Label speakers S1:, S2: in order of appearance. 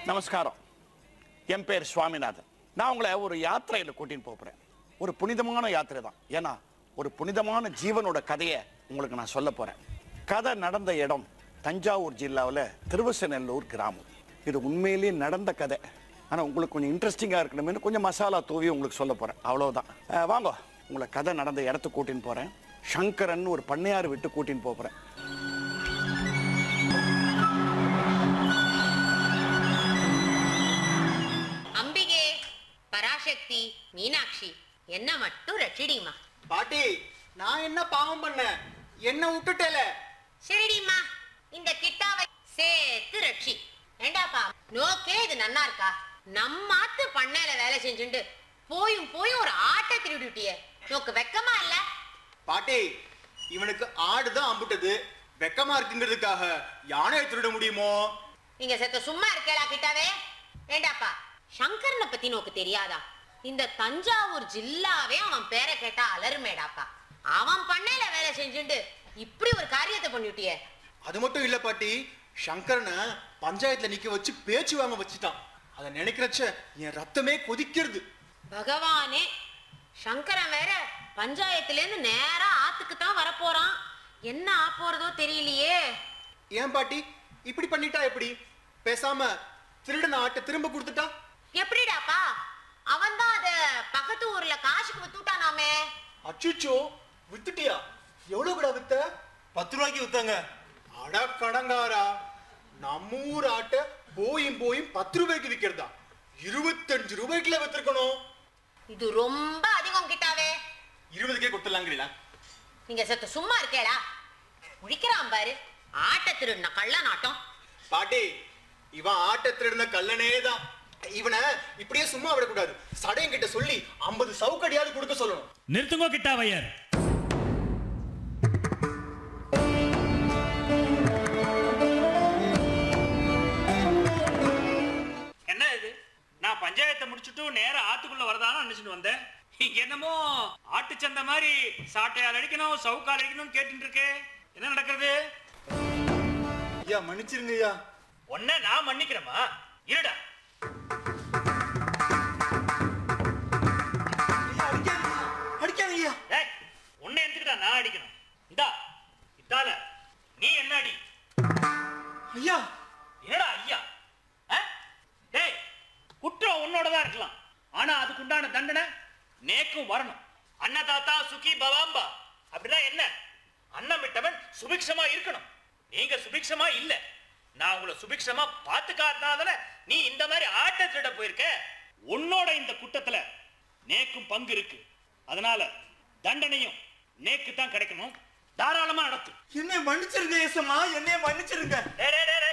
S1: நமஸ்காரம் என் பேர் சுவாமிநாதன் நான் உங்களை ஒரு யாத்திரையில் கூட்டின்னு போகிறேன் ஒரு புனிதமான யாத்திரை தான் ஏன்னா ஒரு புனிதமான ஜீவனோட கதையை உங்களுக்கு நான் சொல்ல போகிறேன் கதை நடந்த இடம் தஞ்சாவூர் ஜில்லாவில் திருவசநல்லூர் கிராமம் இது உண்மையிலேயே நடந்த கதை ஆனால் உங்களுக்கு கொஞ்சம் இன்ட்ரெஸ்டிங்காக இருக்கணும்னு கொஞ்சம் மசாலா தூவி உங்களுக்கு சொல்ல போகிறேன் அவ்வளோதான் அஹ் வாங்க உங்களை கதை நடந்த இடத்துக்கு கூட்டின்னு போகிறேன் சங்கரன் ஒரு பண்ணையார் விட்டு கூட்டின்னு போகிறேன்
S2: அம்பிகே பராசக்தி மீனாட்சி என்ன மட்டும் ரட்சிடிமா
S3: பாட்டி நான் என்ன பாவம் பண்ணேன் என்ன விட்டுட்டல
S2: சரிடிமா இந்த கிட்டாவை சேர்த்து ரட்சி ஏண்டாப்பா நோக்கே இது நன்னா இருக்கா நம்மாத்து பண்ணையில வேலை செஞ்சுண்டு போயும் போயும் ஒரு ஆட்டை திருடிட்டியே நோக்கு வெக்கமா இல்ல
S3: பாட்டி இவனுக்கு ஆடுதான் அம்புட்டது வெக்கமா இருக்குங்கிறதுக்காக யானையை திருட முடியுமோ
S2: நீங்க செத்த சும்மா இருக்கேளா கிட்டாவே ஏண்டாப்பா சங்கரனை பத்தி நோக்கு தெரியாதா இந்த தஞ்சாவூர் ஜில்லாவே அவன் பேரை கேட்டா அலறுமேடாப்பா அவன் பண்ணையில வேலை செஞ்சுண்டு இப்படி ஒரு காரியத்தை பண்ணிட்டியே
S3: அது மட்டும் இல்ல பாட்டி சங்கரனை பஞ்சாயத்துல நிக்க வச்சு பேச்சு வாங்க வச்சுட்டான் அதை நினைக்கிறச்ச என் ரத்தமே கொதிக்கிறது
S2: பகவானே சங்கரன் வேற பஞ்சாயத்துல இருந்து நேரா ஆத்துக்கு தான் வரப்போறான் என்ன ஆப்போறதோ தெரியலையே
S3: ஏன் பாட்டி இப்படி பண்ணிட்டா எப்படி பேசாம திருடன ஆட்டை திரும்ப கொடுத்துட்டா
S2: எப்படிடாப்பா அவன் தான் அத பக்கத்து ஊர்ல காசுக்கு வித்துட்டானாமே
S3: அச்சுச்சோ வித்துட்டியா எவ்வளவு கூட வித்த
S4: பத்து ரூபாய்க்கு வித்தாங்க
S3: அட கடங்காரா நம்ம ஊர் ஆட்டை போயும் போயும் பத்து ரூபாய்க்கு விற்கிறதா இருபத்தஞ்சு ரூபாய்க்குல வித்திருக்கணும்
S2: இது ரொம்ப அதிகம் கிட்டாவே
S3: இருபதுக்கே கொடுத்துடலாங்கிறீங்களா
S2: நீங்க செத்த சும்மா இருக்கேடா முழிக்கிறான் பாரு ஆட்ட திருடின கள்ள நாட்டம்
S3: பாட்டி இவன் ஆட்டை திருடின கல்லனே தான் இவனை இப்படியே சும்மா விடக்கூடாது சடையன் கிட்ட சொல்லி ஐம்பது சவுக்கடியாவது கொடுக்க சொல்லணும்
S5: நிறுத்துங்கோ கிட்டாவையர் என்ன இது நான் பஞ்சாயத்தை முடிச்சுட்டு நேரா ஆத்துக்குள்ள வரதான்னு நினைச்சிட்டு வந்தேன் இங்க என்னமோ ஆட்டு சந்தை மாதிரி சாட்டையால் அடிக்கணும் சவுக்கால் அடிக்கணும்னு கேட்டுட்டு இருக்கே என்ன நடக்கிறது
S3: ஐயா மன்னிச்சிருங்க ஐயா
S5: ஒன்ன நான் மன்னிக்கிறேமா இருடா
S3: அடிக்காத ஐயா
S5: ஏய் உன்னை எதுக்குடா நான் அடிக்கணும் இந்தா இதால நீ என்ன அடி
S3: ஐயா
S5: என்னடா ஐயா ஆ? டேய் குற்றம் உன்னோட தான் இருக்கலாம் ஆனா அதுக்குண்டான தண்டனை நேக்கும் வரணும் அன்னதாத்தா சுகி பவாம்பா அப்படின்னா என்ன அன்னமிட்டவன் சுபிக்ஷமா இருக்கணும் நீங்க சுபிக்ஷமா இல்ல நான் உங்களை சுபிக்ஷமா பார்த்துக்காதனால நீ இந்த மாதிரி ஆட்ட திருட போயிருக்க உன்னோட இந்த குற்றத்துல நேக்கும் பங்கு இருக்கு அதனால தண்டனையும் நேக்கு தான் கிடைக்கணும் தாராளமா நடத்தும்
S4: என்னை மன்னிச்சிருங்க ஏசம்மா என்னை மன்னிச்சிருங்க
S5: டேய், டேய், டேய்,